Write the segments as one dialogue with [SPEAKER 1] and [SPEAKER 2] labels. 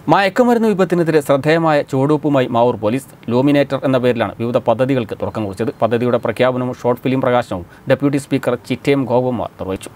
[SPEAKER 1] മയക്കുമരുന്ന് വിപത്തിനെതിരെ ശ്രദ്ധേയമായ ചുവടുവെപ്പുമായി മാവൂർ പോലീസ് ലൂമിനേറ്റർ എന്ന പേരിലാണ് വിവിധ പദ്ധതികൾക്ക് തുടക്കം കുറിച്ചത് പദ്ധതിയുടെ പ്രഖ്യാപനവും ഷോർട്ട് ഫിലിം പ്രകാശനവും ഡെപ്യൂട്ടി സ്പീക്കർ ചിറ്റയം ഗോപകുമാർ നിർവഹിച്ചു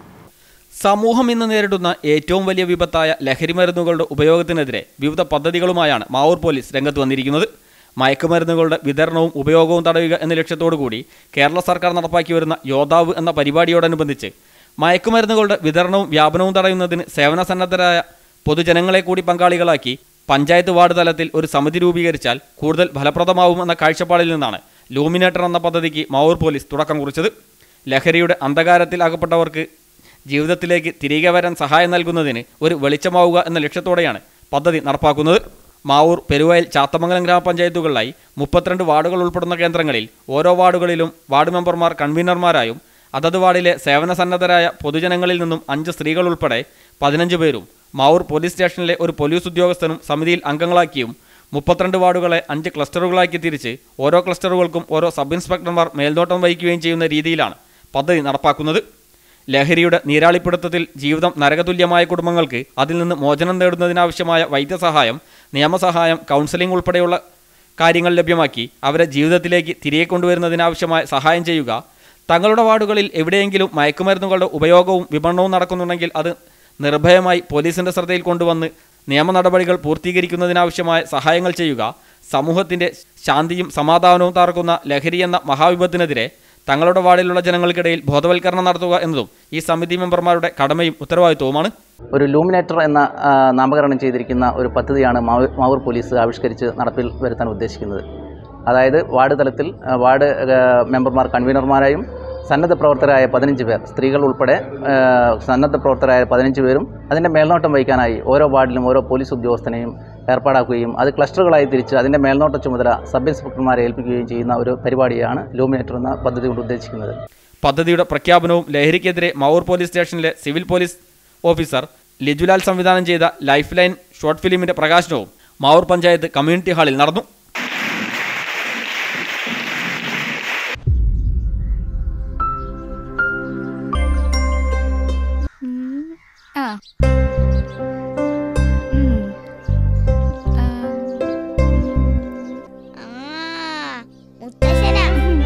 [SPEAKER 1] സമൂഹം ഇന്ന് നേരിടുന്ന ഏറ്റവും വലിയ വിപത്തായ ലഹരിമരുന്നുകളുടെ ഉപയോഗത്തിനെതിരെ വിവിധ പദ്ധതികളുമായാണ് മാവൂർ പോലീസ് രംഗത്ത് വന്നിരിക്കുന്നത് മയക്കുമരുന്നുകളുടെ വിതരണവും ഉപയോഗവും തടയുക എന്ന ലക്ഷ്യത്തോടുകൂടി കേരള സർക്കാർ നടപ്പാക്കി വരുന്ന യോദ്ധാവ് എന്ന പരിപാടിയോടനുബന്ധിച്ച് മയക്കുമരുന്നുകളുടെ വിതരണവും വ്യാപനവും തടയുന്നതിന് സേവന സന്നദ്ധരായ പൊതുജനങ്ങളെ കൂടി പങ്കാളികളാക്കി പഞ്ചായത്ത് വാർഡ് തലത്തിൽ ഒരു സമിതി രൂപീകരിച്ചാൽ കൂടുതൽ ഫലപ്രദമാവുമെന്ന കാഴ്ചപ്പാടിൽ നിന്നാണ് ലൂമിനേറ്റർ എന്ന പദ്ധതിക്ക് മാവൂർ പോലീസ് തുടക്കം കുറിച്ചത് ലഹരിയുടെ അന്ധകാരത്തിൽ അകപ്പെട്ടവർക്ക് ജീവിതത്തിലേക്ക് തിരികെ വരാൻ സഹായം നൽകുന്നതിന് ഒരു വെളിച്ചമാവുക എന്ന ലക്ഷ്യത്തോടെയാണ് പദ്ധതി നടപ്പാക്കുന്നത് മാവൂർ പെരുവയൽ ചാത്തമംഗലം ഗ്രാമപഞ്ചായത്തുകളിലായി മുപ്പത്തിരണ്ട് വാർഡുകൾ ഉൾപ്പെടുന്ന കേന്ദ്രങ്ങളിൽ ഓരോ വാർഡുകളിലും വാർഡ് മെമ്പർമാർ കൺവീനർമാരായും അതത് വാർഡിലെ സേവന സന്നദ്ധരായ പൊതുജനങ്ങളിൽ നിന്നും അഞ്ച് സ്ത്രീകൾ ഉൾപ്പെടെ പതിനഞ്ച് പേരും മാവൂർ പോലീസ് സ്റ്റേഷനിലെ ഒരു പോലീസ് ഉദ്യോഗസ്ഥനും സമിതിയിൽ അംഗങ്ങളാക്കിയും മുപ്പത്തിരണ്ട് വാർഡുകളെ അഞ്ച് ക്ലസ്റ്ററുകളാക്കി തിരിച്ച് ഓരോ ക്ലസ്റ്ററുകൾക്കും ഓരോ സബ് ഇൻസ്പെക്ടർമാർ മേൽനോട്ടം വഹിക്കുകയും ചെയ്യുന്ന രീതിയിലാണ് പദ്ധതി നടപ്പാക്കുന്നത് ലഹരിയുടെ നീരാളിപ്പിടുത്തത്തിൽ ജീവിതം നരകതുല്യമായ കുടുംബങ്ങൾക്ക് അതിൽ നിന്ന് മോചനം നേടുന്നതിനാവശ്യമായ വൈദ്യസഹായം നിയമസഹായം കൗൺസിലിംഗ് ഉൾപ്പെടെയുള്ള കാര്യങ്ങൾ ലഭ്യമാക്കി അവരെ ജീവിതത്തിലേക്ക് തിരികെ കൊണ്ടുവരുന്നതിനാവശ്യമായ സഹായം ചെയ്യുക തങ്ങളുടെ വാർഡുകളിൽ എവിടെയെങ്കിലും മയക്കുമരുന്നുകളുടെ ഉപയോഗവും വിപണനവും നടക്കുന്നുണ്ടെങ്കിൽ അത് നിർഭയമായി പോലീസിന്റെ ശ്രദ്ധയിൽ കൊണ്ടുവന്ന് നിയമ നടപടികൾ പൂർത്തീകരിക്കുന്നതിനാവശ്യമായ സഹായങ്ങൾ ചെയ്യുക സമൂഹത്തിന്റെ ശാന്തിയും സമാധാനവും തകർക്കുന്ന ലഹരി എന്ന മഹാവിപത്തിനെതിരെ തങ്ങളുടെ വാർഡിലുള്ള ജനങ്ങൾക്കിടയിൽ ബോധവൽക്കരണം നടത്തുക എന്നതും ഈ സമിതി മെമ്പർമാരുടെ കടമയും ഉത്തരവാദിത്വവുമാണ്
[SPEAKER 2] ഒരു ലൂമിനേറ്റർ എന്ന ആ, നാമകരണം ചെയ്തിരിക്കുന്ന ഒരു പദ്ധതിയാണ് മാവൂർ മാവൂർ പോലീസ് ആവിഷ്കരിച്ച് നടപ്പിൽ വരുത്താൻ ഉദ്ദേശിക്കുന്നത് അതായത് വാർഡ് തലത്തിൽ ആ, വാർഡ് ആ, മെമ്പർമാർ കൺവീനർമാരായും സന്നദ്ധ പ്രവർത്തകരായ പതിനഞ്ച് പേർ സ്ത്രീകൾ ഉൾപ്പെടെ ആ, സന്നദ്ധ പ്രവർത്തകരായ പതിനഞ്ച് പേരും അതിൻ്റെ മേൽനോട്ടം വഹിക്കാനായി ഓരോ വാർഡിലും ഓരോ പോലീസ് ഉദ്യോഗസ്ഥനെയും ഏർപ്പാടാക്കുകയും അത് ക്ലസ്റ്ററുകളായി തിരിച്ച് അതിൻ്റെ മേൽനോട്ട ചുമതല സബ് ഇൻസ്പെക്ടർമാരെ ഏൽപ്പിക്കുകയും ചെയ്യുന്ന ഒരു പരിപാടിയാണ് ലൂമിനേറ്റർ എന്ന പദ്ധതി കൊണ്ട് ഉദ്ദേശിക്കുന്നത്
[SPEAKER 1] പദ്ധതിയുടെ പ്രഖ്യാപനവും ലഹരിക്കെതിരെ മാവൂർ പോലീസ് സ്റ്റേഷനിലെ സിവിൽ പോലീസ് ഓഫീസർ ലിജുലാൽ സംവിധാനം ചെയ്ത ലൈഫ് ലൈൻ ഷോർട്ട് ഫിലിമിന്റെ പ്രകാശനവും മാവൂർ പഞ്ചായത്ത് കമ്മ്യൂണിറ്റി ഹാളിൽ നടന്നു
[SPEAKER 3] ആ ഉം. ആ.
[SPEAKER 4] ആ മുത്തശ്ശനാ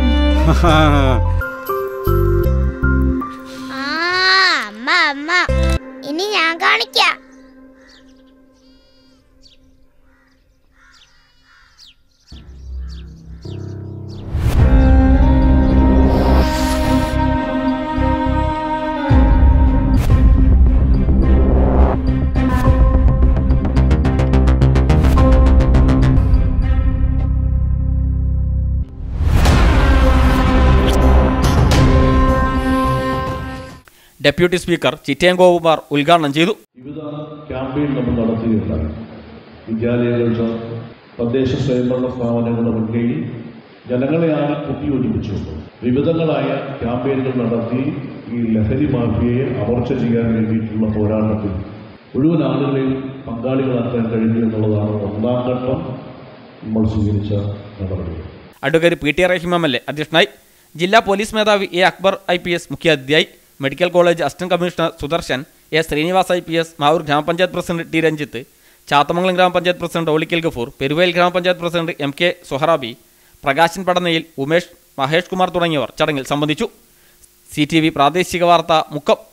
[SPEAKER 4] ആ അമ്മ അമ്മ ഇനി ഞാൻ കാണിക്കാം
[SPEAKER 1] ഡെപ്യൂട്ടി സ്പീക്കർ ചിറ്റയം ഗോപകുമാർ ഉദ്ഘാടനം ചെയ്തു
[SPEAKER 5] വിവിധ ക്യാമ്പയിൻ നമ്മൾ നടത്തുകയുണ്ടായി വിദ്യാലയങ്ങളുടെ തദ്ദേശ സ്വയംഭരണ സ്ഥാപനങ്ങളുടെ മുൻകൈയിൽ ജനങ്ങളെയാണ് കുത്തിയോജിപ്പിച്ചുകൊണ്ട് വിവിധങ്ങളായ ക്യാമ്പയിനുകൾ നടത്തി ഈ ലഹരി മാഫിയയെ അമർച്ച ചെയ്യാൻ വേണ്ടിയിട്ടുള്ള പോരാട്ടത്തിൽ മുഴുവൻ ആളുകളെയും പങ്കാളികളാക്കാൻ കഴിഞ്ഞു എന്നുള്ളതാണ് ഒന്നാം ഘട്ടം നമ്മൾ സ്വീകരിച്ച നടപടി
[SPEAKER 1] advocate P T Raheem M L A അധ്യക്ഷനായി ജില്ലാ പോലീസ് മേധാവി A Akbar I P S മുഖ്യാതിഥിയായി medical college assistant commissioner Sudarshan A Srinivas I P S Mavoor ഗ്രാമപഞ്ചായത്ത് പ്രസിഡന്റ് ടി രഞ്ജിത്ത് ചാത്തമംഗലം ഗ്രാമപഞ്ചായത്ത് പ്രസിഡന്റ് ഒളിക്കൽ ഗഫൂർ പെരുവയൽ ഗ്രാമപഞ്ചായത്ത് president M K Soharabi Prakashan Padanayil Umesh Mahesh Kumar തുടങ്ങിയവർ ചടങ്ങിൽ സംബന്ധിച്ചു സി ടി വി പ്രാദേശിക വാർത്ത മുക്കം